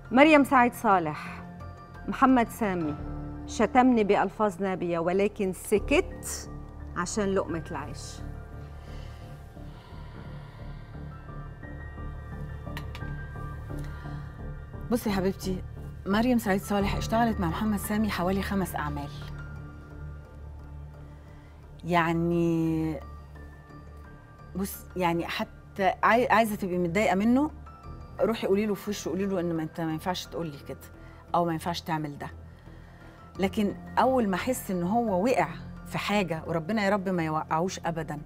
مريم سعيد صالح محمد سامي شتمني بألفاظ نابية ولكن سكت عشان لقمة العيش بصي يا حبيبتي مريم سعيد صالح اشتغلت مع محمد سامي حوالي خمس أعمال يعني بص يعني حتى عاي- عايزة تبقي متضايقة منه روحي قولي له في وشه قولي له ان ما انت ما ينفعش تقول لي كده او ما ينفعش تعمل ده لكن اول ما احس ان هو وقع في حاجه وربنا يا رب ما يوقعوش ابدا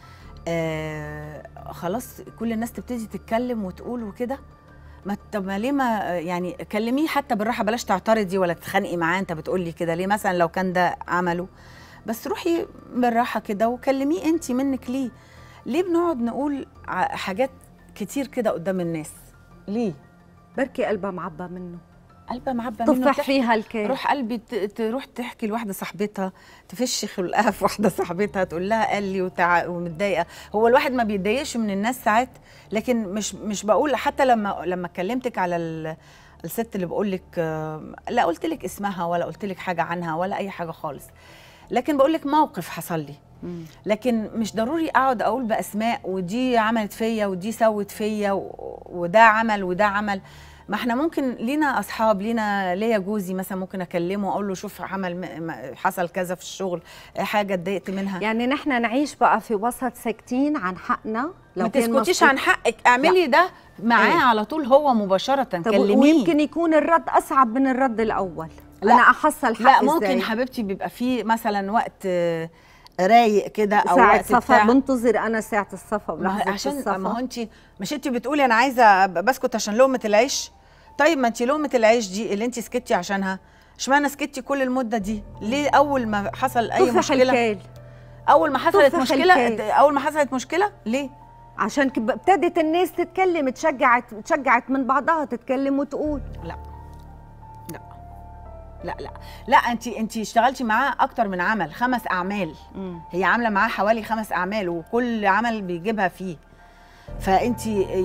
آه خلاص كل الناس تبتدي تتكلم وتقول وكده ما طب ما ليه ما يعني كلميه حتى بالراحه بلاش تعترضي ولا تتخانقي معاه انت بتقولي كده ليه مثلا لو كان ده عمله بس روحي بالراحه كده وكلميه انت منك ليه ليه بنقعد نقول ع- حاجات كتير كده قدام الناس ليه بركي قلبها معبى منه قلبها معبى منه طفح تحكي- فيها الكيل روح قلبي ت- تروح تحكي لواحده صاحبتها تفش خلقها في واحده صاحبتها تقول لها قال لي وتع... ومتضايقه هو الواحد ما بيتضايقش من الناس ساعات لكن مش مش بقول حتى لما لما كلمتك على ال... الست اللي بقول لك آه، لا قلت لك اسمها ولا قلت لك حاجه عنها ولا اي حاجه خالص لكن بقول لك موقف حصل لي مم. لكن مش ضروري اقعد اقول باسماء ودي عملت فيا ودي سوت فيا و- وده عمل وده عمل ما احنا ممكن لينا اصحاب لينا ليا جوزي مثلا ممكن اكلمه اقول له شوف عمل م- م- حصل كذا في الشغل حاجه اتضايقت منها يعني نحن نعيش بقى في وسط ساكتين عن حقنا لو ما كان تسكتيش مسكوت. عن حقك اعملي ده معاه إيه. على طول هو مباشره طب كلميه ويمكن يكون الرد اصعب من الرد الاول لا. انا احصل حق لا ممكن إزاي؟ حبيبتي بيبقى فيه مثلا وقت آه، رايق كده او ساعة وقت صفا بتاع بنتظر انا ساعة الصفا ما هو ولحظة عشان الصفا ما هو انت مش انت بتقولي انا عايزه أبقى بسكت عشان لقمه العيش طيب ما انت لقمه العيش دي اللي انت سكتي عشانها اشمعنى سكتي كل المده دي ليه اول ما حصل اي طفح مشكله الكيل اول ما حصلت طفح مشكله الكيل. اول ما حصلت مشكله ليه عشان كب- ابتدت الناس تتكلم تشجعت تشجعت من بعضها تتكلم وتقول لا لا لا لا لا انت انت اشتغلتي معاه اكتر من عمل خمس اعمال هي عامله معاه حوالي خمس اعمال وكل عمل بيجيبها فيه فانت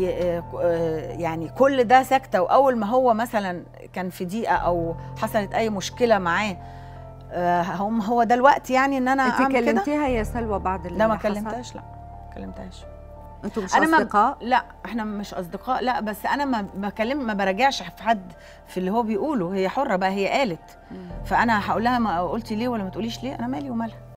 يعني كل ده ساكته واول ما هو مثلا كان في ضيقه او حصلت اي مشكله معاه آه، هم هو ده الوقت يعني ان انا انت اعمل كده كلمتيها يا سلوى بعد اللي لا ما حصل؟ كلمتهاش لا ما كلمتهاش انتوا مش انا ما اصدقاء لا احنا مش اصدقاء لا بس انا ما بكلم ما براجعش في حد في اللي هو بيقوله هي حره بقى هي قالت فانا هقول لها ما قلتي ليه ولا ما تقوليش ليه انا مالي ومالها